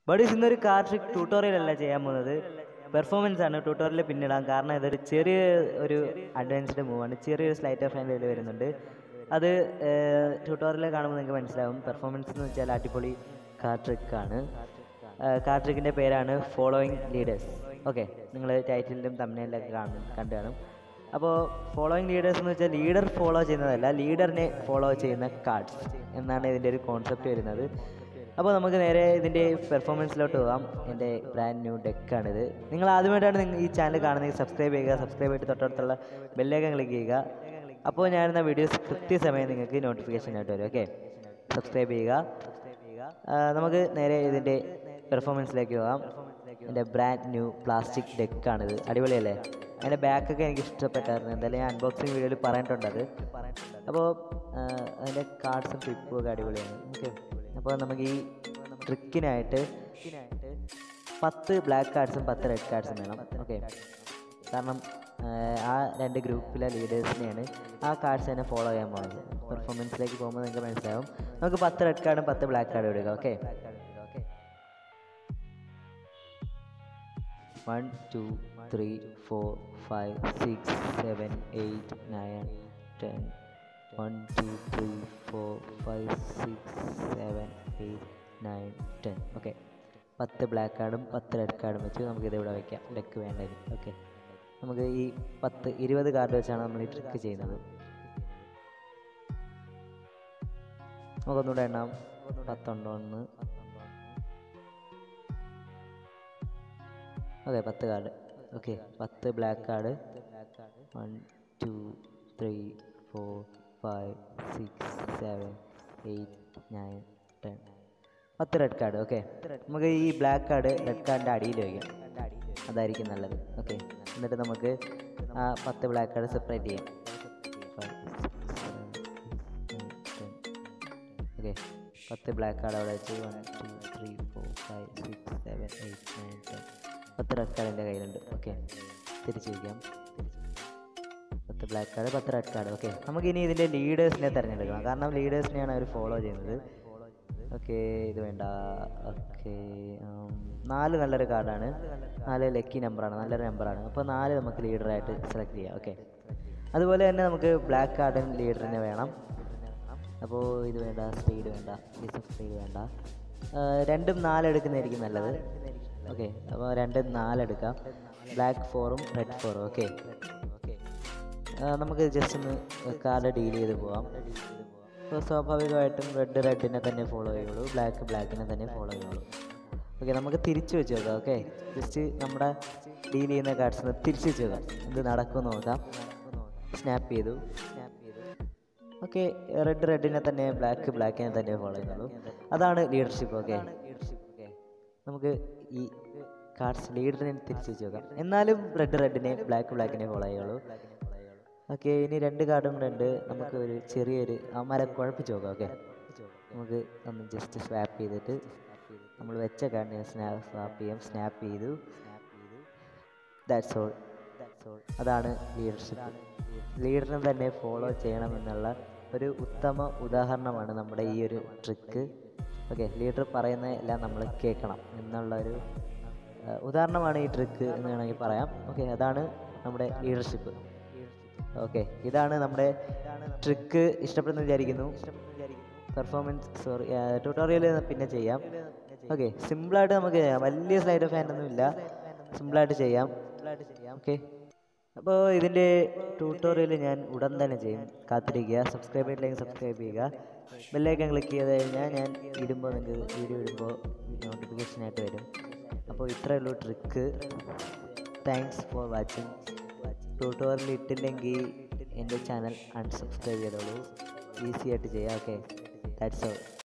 buddies ഇന്നൊരു car trick tutorial അല്ല ചെയ്യാൻ പോകുന്നത് പെർഫോമൻസ് ആണ് ട്യൂട്ടോറിയൽ പിന്നിടാം കാരണം ഇതൊരു ചെറിയ ഒരു അഡ്വാൻസ്ഡ് മൂവാണ് ചെറിയൊരു സ്ലൈറ്റ് ഓഫ് ഹാൻഡ് ഇതിൽ വരുന്നുണ്ട് അത് ട്യൂട്ടോറിയൽ കാണുമ്പോൾ നിങ്ങൾക്ക് മനസ്സിലാവും പെർഫോമൻസ് എന്ന് വെച്ചാൽ അടിപൊളി കാർ ട്രിക്കാണ് കാർ ട്രിക്കിൻ്റെ പേരാണ് ഫോളോയിങ് ലീഡേഴ്സ് ഓക്കെ നിങ്ങൾ ടൈറ്റിലും തമ്മിലൊക്കെ കാണും കണ്ടു കാണും അപ്പോൾ ഫോളോയിങ് ലീഡേഴ്സ് എന്ന് വെച്ചാൽ ലീഡർ ഫോളോ ചെയ്യുന്നതല്ല ലീഡറിനെ ഫോളോ ചെയ്യുന്ന കാർഡ്സ് എന്നാണ് ഇതിൻ്റെ ഒരു കോൺസെപ്റ്റ് വരുന്നത് അപ്പോൾ നമുക്ക് നേരെ ഇതിൻ്റെ പെർഫോമൻസിലോട്ട് പോകാം എൻ്റെ ബ്രാൻഡ് ന്യൂ ഡെക്കാണിത് നിങ്ങൾ ആദ്യമായിട്ടാണ് നിങ്ങൾ ഈ ചാനൽ കാണുന്നത് സബ്സ്ക്രൈബ് ചെയ്യുക സബ്സ്ക്രൈബ് ചെയ്തിട്ട് തൊട്ടടുത്തുള്ള ബെല്ലേക്കൻ ക്ലിക്ക് ചെയ്യുക അപ്പോൾ ഞാനിരുന്ന വീഡിയോസ് കൃത്യസമയം നിങ്ങൾക്ക് നോട്ടിഫിക്കേഷൻ ആയിട്ട് വരും ഓക്കെ സബ്സ്ക്രൈബ് ചെയ്യുക ആ, നമുക്ക് നേരെ ഇതിൻ്റെ പെർഫോമൻസിലേക്ക് പോകാം എൻ്റെ ബ്രാൻഡ് ന്യൂ പ്ലാസ്റ്റിക് ഡെക്കാണിത് അടിപൊളിയല്ലേ അതിൻ്റെ ബാക്കൊക്കെ എനിക്ക് ഇഷ്ടപ്പെട്ടായിരുന്നു എന്തായാലും ഞാൻ അൺബോക്സിങ് വീഡിയോയിൽ പറഞ്ഞിട്ടുണ്ട് അത് അപ്പോൾ അതിൻ്റെ കാർഡ്സും ട്രിപ്പും ഒക്കെ അടിപൊളിയാണ് ഓക്കെ അപ്പോൾ നമുക്ക് ഈ ട്രിക്കിനായിട്ട് പത്ത് ബ്ലാക്ക് കാർഡ്സും പത്ത് റെഡ് കാർഡ്സും വേണം ഓക്കെ കാരണം ആ, ആ രണ്ട് ഗ്രൂപ്പിലെ ലീഡേഴ്സിനെയാണ് ആ കാർഡ്സ് തന്നെ ഫോളോ ചെയ്യാൻ പോകുന്നത് പെർഫോമൻസിലേക്ക് പോകുമ്പോൾ നിങ്ങൾക്ക് മനസ്സിലാവും നമുക്ക് പത്ത് റെഡ് കാർഡും പത്ത് ബ്ലാക്ക് കാർഡും എടുക്കാം okay one two three four five six seven eight nine ten one two three four five six seven eight nine ten okay പത്ത് ബ്ലാക്ക് കാർഡും പത്ത് റെഡ് കാർഡും വെച്ച് നമുക്കിത് ഇവിടെ വയ്ക്കാം ഡെക്ക് വേണ്ടത് ഓക്കെ നമുക്ക് ഈ പത്ത് ഇരുപത് കാർഡ് വെച്ചാണ് നമ്മൾ ഈ ട്രിക്ക് ചെയ്യുന്നത് നമുക്കൊന്നുകൂടെ എണ്ണാം പത്തുണ്ടോ ഒന്ന് ഓക്കെ പത്ത് കാർഡ് ഓക്കെ പത്ത് black card one two three four five six seven eight nine ten പത്ത് റെഡ് കാർഡ് ഓക്കെ നമുക്ക് ഈ ബ്ലാക്ക് കാർഡ് റെഡ് കാർഡിൻ്റെ അടിയിൽ വയ്ക്കാം അതായിരിക്കും നല്ലത് ഓക്കെ എന്നിട്ട് നമുക്ക് ആ പത്ത് ബ്ലാക്ക് കാർഡ് സെപ്പറേറ്റ് ചെയ്യാം ഓക്കെ പത്ത് ബ്ലാക്ക് കാർഡ് അവിടെ വെച്ച് one two three four five six seven eight nine ten പത്ത് റെഡ് കാർഡ് എൻ്റെ കയ്യിലുണ്ട് ഓക്കെ തിരിച്ച് വയ്ക്കാം പത്ത് ബ്ലാക്ക് കാർഡ് പത്ത് റെഡ് കാർഡ് ഓക്കെ നമുക്ക് ഇനി ഇതിൻ്റെ ലീഡേഴ്സിനെ തിരഞ്ഞെടുക്കണം കാരണം ലീഡേഴ്സിനെയാണ് അവർ ഫോളോ ചെയ്യുന്നത് ഓക്കെ ഇത് വേണ്ട ഓക്കെ നാല് നല്ലൊരു കാർഡാണ് നാല് ലക്കി നമ്പറാണ് നല്ലൊരു നമ്പറാണ് അപ്പോൾ നാല് നമുക്ക് ലീഡറായിട്ട് സെലക്ട് ചെയ്യാം ഓക്കെ അതുപോലെ തന്നെ നമുക്ക് ബ്ലാക്ക് കാർഡൻ ലീഡറിനെ വേണം അപ്പോൾ ഇത് വേണ്ട സ്പീഡ് വേണ്ട പീസ് ഓഫ് സ്പീഡ് വേണ്ട ആ, രണ്ടും നാലെടുക്കുന്നതായിരിക്കും നല്ലത് ഓക്കെ അപ്പോൾ രണ്ടും നാലെടുക്കാം ബ്ലാക്ക് ഫോറും റെഡ് ഫോറും ഓക്കെ നമുക്ക് ജസ്റ്റ് ഒന്ന് കാർഡ് ഡീൽ ചെയ്ത് പോവാം അപ്പോൾ സ്വാഭാവികമായിട്ടും റെഡ് റെഡിനെ തന്നെ ഫോളോ ചെയ്യുള്ളൂ ബ്ലാക്ക് ബ്ലാക്കിനെ തന്നെ ഫോളോ ചെയ്യുള്ളൂ ഓക്കെ നമുക്ക് തിരിച്ചു വെച്ച് നോക്കാം ഓക്കെ ജസ്റ്റ് നമ്മുടെ ഡീൽ ചെയ്യുന്ന കാർഡ്സ് തിരിച്ചു വെച്ച് നോക്കാം എന്ത് നടക്കുമെന്ന് നോക്കാം സ്നാപ്പ് ചെയ്തു സ്നാപ്പ് ചെയ്തു ഓക്കെ റെഡ് റെഡിനെ തന്നെ ബ്ലാക്ക് ബ്ലാക്കിനെ തന്നെ ഫോളോ ചെയ്യുന്നുള്ളൂ അതാണ് ലീഡർഷിപ്പ് ഓക്കെ നമുക്ക് ഈ കാർഡ്സ് ലീഡറിനെ തിരിച്ചു വെച്ച് നോക്കാം എന്നാലും റെഡ് റെഡിനെ ബ്ലാക്ക് ബ്ലാക്കിനെ ഫോളോ ചെയ്യുള്ളൂ ഓക്കെ ഇനി രണ്ട് കാർഡും രണ്ട് നമുക്ക് ഒരു ചെറിയൊരു അമരം കുഴപ്പിച്ച് നോക്കാം ഓക്കെ നമുക്ക് ഒന്ന് ജസ്റ്റ് സ്വാപ്പ് ചെയ്തിട്ട് നമ്മൾ വെച്ച കാർഡിനെ സ്നാപ്പ് സ്വാപ്പ് ചെയ്യാം സ്നാപ്പ് ചെയ്തു ദാറ്റ്സ് ഓൾ അതാണ് ലീഡർഷിപ്പ് ലീഡറിനെ തന്നെ ഫോളോ ചെയ്യണമെന്നുള്ള ഒരു ഉത്തമ ഉദാഹരണമാണ് നമ്മുടെ ഈ ഒരു ട്രിക്ക് ഓക്കെ ലീഡർ പറയുന്ന എല്ലാം നമ്മൾ കേൾക്കണം എന്നുള്ള ഒരു ആ, ഉദാഹരണമാണ് ഈ ട്രിക്ക് എന്ന് വേണമെങ്കിൽ പറയാം ഓക്കെ അതാണ് നമ്മുടെ ലീഡർഷിപ്പ് ഓക്കെ ഇതാണ് നമ്മുടെ ട്രിക്ക് ഇഷ്ടപ്പെടുന്നു വിചാരിക്കുന്നു പെർഫോമൻസ് സോറി ട്യൂട്ടോറിയൽ പിന്നെ ചെയ്യാം ഓക്കെ സിമ്പിളായിട്ട് നമുക്ക് ചെയ്യാം വലിയ സ്ലൈഡ് ഓഫ് ഹാൻഡ് ഒന്നും ഇല്ല സിമ്പിളായിട്ട് ചെയ്യാം ഓക്കെ അപ്പോൾ ഇതിൻ്റെ ട്യൂട്ടോറിയൽ ഞാൻ ഉടൻ തന്നെ ചെയ്യും കാത്തിരിക്കുക സബ്സ്ക്രൈബ് ചെയ്തില്ലെങ്കിൽ സബ്സ്ക്രൈബ് ചെയ്യുക ബെല്ലൈക്കൻ ക്ലിക്ക് ചെയ്ത് കഴിഞ്ഞാൽ ഞാൻ ഇടുമ്പോൾ നിങ്ങൾക്ക് വീഡിയോ ഇടുമ്പോൾ നോട്ടിഫിക്കേഷനായിട്ട് വരും അപ്പോൾ ഇത്രയേ ഉള്ളൂ trick thanks for watching tutorial ഇട്ടില്ലെങ്കിൽ എൻ്റെ ചാനൽ അൺസബ്സ്ക്രൈബ് ചെയ്തോളൂ ഈസി ആയിട്ട് ചെയ്യാം ഓക്കെ ദാറ്റ്സ് ഓൾ